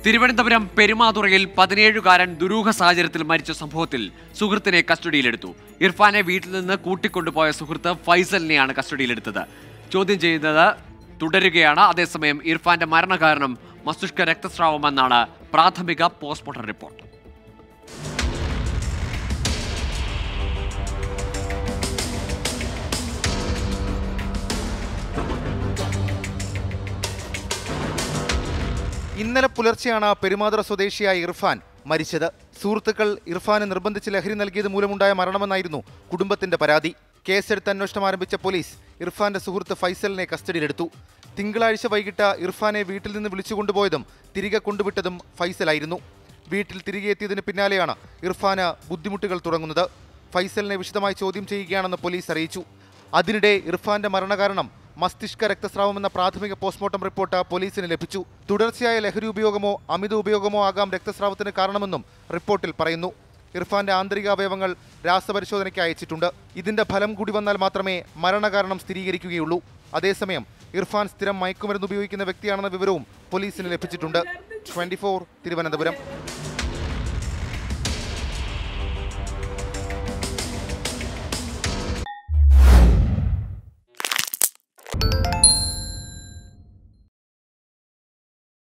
തിരുവനന്തപുരം പെരുമാതുറയിൽ പതിനേഴുകാരൻ ദുരൂഹ സാഹചര്യത്തിൽ മരിച്ച സംഭവത്തിൽ സുഹൃത്തിനെ കസ്റ്റഡിയിലെടുത്തു ഇർഫാനെ വീട്ടിൽ നിന്ന് കൂട്ടിക്കൊണ്ടുപോയ സുഹൃത്ത് ഫൈസലിനെയാണ് കസ്റ്റഡിയിലെടുത്തത് ചോദ്യം ചെയ്യുന്നത് തുടരുകയാണ് അതേസമയം ഇർഫാന്റെ മരണകാരണം മസ്തിഷ്ക രക്തസ്രാവമെന്നാണ് പ്രാഥമിക പോസ്റ്റ്മോർട്ടം റിപ്പോർട്ട് ഇന്നലെ പുലർച്ചെയാണ് പെരുമാതുറ സ്വദേശിയായ ഇർഫാൻ മരിച്ചത് സുഹൃത്തുക്കൾ ഇർഫാന് നിർബന്ധിച്ച് ലഹരി നൽകിയത് മൂലമുണ്ടായ മരണമെന്നായിരുന്നു കുടുംബത്തിന്റെ പരാതി കേസെടുത്ത് അന്വേഷണം ആരംഭിച്ച പോലീസ് ഇർഫാന്റെ സുഹൃത്ത് ഫൈസലിനെ കസ്റ്റഡിയിലെടുത്തു തിങ്കളാഴ്ച വൈകിട്ട് ഇർഫാനെ വീട്ടിൽ നിന്ന് വിളിച്ചുകൊണ്ടുപോയതും തിരികെ കൊണ്ടുവിട്ടതും ഫൈസലായിരുന്നു വീട്ടിൽ തിരികെ എത്തിയതിന് പിന്നാലെയാണ് ഇർഫാന് ബുദ്ധിമുട്ടുകൾ തുടങ്ങുന്നത് ഫൈസലിനെ വിശദമായി ചോദ്യം ചെയ്യുകയാണെന്ന് പോലീസ് അറിയിച്ചു അതിനിടെ ഇർഫാന്റെ മരണകാരണം മസ്തിഷ്ക രക്തസ്രാവമെന്ന പ്രാഥമിക പോസ്റ്റ്മോർട്ടം റിപ്പോർട്ട് പോലീസിന് ലഭിച്ചു തുടർച്ചയായ ലഹരി ഉപയോഗമോ അമിത ഉപയോഗമോ ആകാം രക്തസ്രാവത്തിന് കാരണമെന്നും റിപ്പോർട്ടിൽ പറയുന്നു ഇർഫാന്റെ ആന്തരിക അവയവങ്ങൾ രാസപരിശോധനയ്ക്ക് അയച്ചിട്ടുണ്ട് ഇതിന്റെ ഫലം കൂടി വന്നാൽ മാത്രമേ മരണകാരണം സ്ഥിരീകരിക്കുകയുള്ളൂ അതേസമയം ഇർഫാൻ സ്ഥിരം മയക്കുമരുന്ന് ഉപയോഗിക്കുന്ന വ്യക്തിയാണെന്ന വിവരവും പോലീസിന് ലഭിച്ചിട്ടുണ്ട് ട്വന്റി തിരുവനന്തപുരം